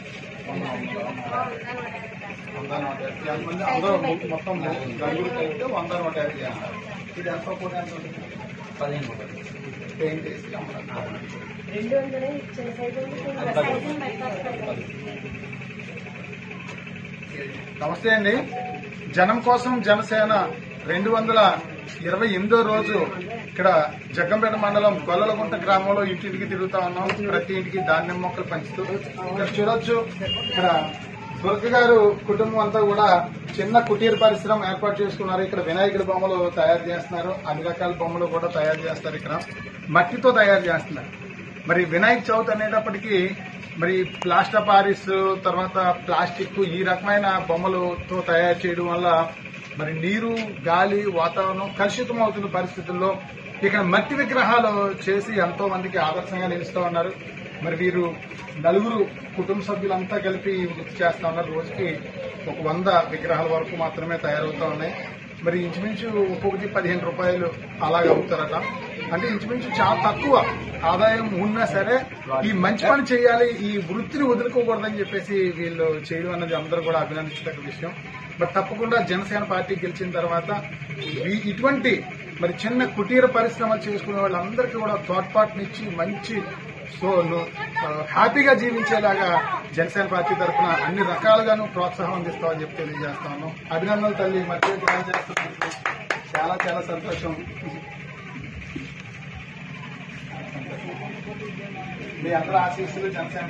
వంద వంద నూట యాభై ఎంతమంది అందరూ మొ- మొత్తం నలుగురు కలిపితే వంద నూట యాభై అన్నారు ఇది ఎంత కూడా ఎంత ఉంటుంది పదిహేను రూపాయలు పెయింట్ వేసి అమ్ముతారు. రెండు వందలే ఇచ్చిన సైజు సైజుని బట్టి నమస్తే అండి జనం కోసం జనసేన రెండు వందల ఇరవై ఎనిమిదో రోజు ఇక్కడ జగ్గంపేట మండలం గొల్లలగుంట గ్రామంలో ఇంటింటికి తిరుగుతా ఉన్నాం ప్రతి ఇంటికి ధాన్యం మొక్కలు పంచుతూ ఇక్కడ చూడొచ్చు ఇక్కడ దుర్గ గారు కుటుంబం అంతా కూడా చిన్న కుటీర పరిశ్రమ ఏర్పాటు చేసుకున్నారు ఇక్కడ వినాయకుడి బొమ్మలు తయారు చేస్తున్నారు అన్ని రకాల బొమ్మలు కూడా తయారు చేస్తారు ఇక్కడ మట్టితో తయారు చేస్తున్నారు మరి వినాయక చవితి అనేటప్పటికీ మరి ప్లాస్టర్ పారిస్ తర్వాత ప్లాస్టిక్ ఈ రకమైన బొమ్మలతో తయారు చేయడం వల్ల మరి నీరు గాలి వాతావరణం కలుషితం అవుతున్న పరిస్థితుల్లో ఇక్కడ మట్టి విగ్రహాలు చేసి ఎంతో మందికి ఆదర్శంగా నిలుస్తూ ఉన్నారు మరి వీరు నలుగురు కుటుంబ సభ్యులంతా కలిపి వృత్తి చేస్తా ఉన్నారు రోజుకి ఒక వంద విగ్రహాల వరకు మాత్రమే తయారవుతా ఉన్నాయి మరి ఇంచుమించు ఒక్కొక్కటి పదిహేను రూపాయలు అలాగ అవుతారట అంటే ఇంచుమించు చాలా తక్కువ ఆదాయం ఉన్నా సరే ఈ మంచి పని చేయాలి ఈ వృత్తిని వదులుకోకూడదని చెప్పేసి వీళ్ళు చేయడం అన్నది అందరూ కూడా అభినందించదగ్గ విషయం బట్ తప్పకుండా జనసేన పార్టీ గెలిచిన తర్వాత ఈ- ఇటువంటి మరి చిన్న కుటీర పరిశ్రమలు చేసుకునే వాళ్ళందరికీ కూడా తోడ్పాటునిచ్చి మంచి సో ను- ఆ, హ్యాపీగా జీవించేలాగా జనసేన పార్టీ తరఫున అన్ని రకాలుగాను ప్రోత్సాహం అందిస్తామని చెప్పి తెలియజేస్తా ఉన్నాం అభినందనలు తల్లి మధ్య చేస్తున్నందుకు చాలా చాలా సంతోషం మీ అందరూ ఆశీస్సులు జనసేన